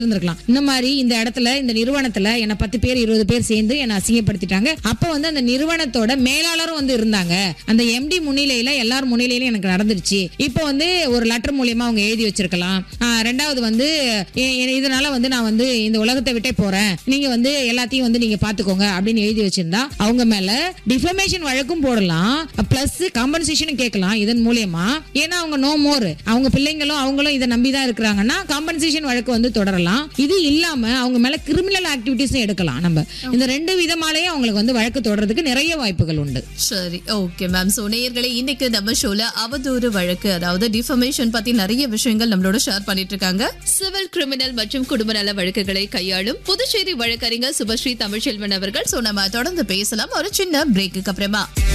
இருந்திருக்கலாம் இந்த மாதிரி இந்த இடத்துல இந்த நிறுவனத்துல என்ன பத்து பேர் இருபது பேர் சேர்ந்து என்ன அசிங்கப்படுத்திட்டாங்க அப்ப வந்து அந்த நிறுவனத்தோட மேலாளரும் வந்து இருந்தாங்க அந்த எம்டி முன்னிலையில எல்லார் முன்னிலையிலும் எனக்கு நடந்துருச்சு இப்போ வந்து ஒரு லெட்டர் மூலியமா அவங்க எழுதி வச்சிருக்கலாம் ஆஹ் ரெண்டாவது வந்து எ- எ- இதனால வந்து நான் வந்து இந்த உலகத்தை விட்டே போறேன் நீங்க வந்து எல்லாத்தையும் வந்து நீங்க பாத்துக்கோங்க அப்படின்னு எழுதி வச்சிருந்தா அவங்க மேல டிஃபமேஷன் வழக்கும் போடலாம் பிளஸ் காம்பன்சேஷனும் கேட்கலாம் இதன் மூலியமா ஏன்னா அவங்க நோ மோர் அவங்க பிள்ளைங்களும் அவங்களும் இதை நம்பி தான் இருக்கிறாங்கன்னா காம்பன்சேஷன் வழக்கு வந்து தொடரலாம் இது இல்லாம அவங்க மேல கிரிமினல் ஆக்டிவிட்டிஸும் எடுக்கலாம் நம்ம இந்த ரெண்டு விதமாலேயே அவங்களுக்கு வந்து வழக்கு தொடர்றதுக்கு நிறைய வாய்ப்புகள் உண்டு சரி ஓகே மேம் சோ நேயர்களே இன்னைக்கு நம்ம ஷோல அவதூறு வழக்கு அதாவது டிஃபமேஷன் பத்தி நிறைய விஷயங்கள் நம்மளோட ஷேர் பண்ணிட்டு இருக்காங்க சிவில் கிரிமினல் மற்றும் குடும்ப நல வழக்குகளை கையாளும் புதுச்சேரி வழக்கறிஞர் சுபஸ்ரீ தமிழ்ச்செல்வன் அவர்கள் சோ நம்ம தொடர்ந்து பேசலாம் ஒரு சின்ன பிரேக்குக்கு அப்புறமா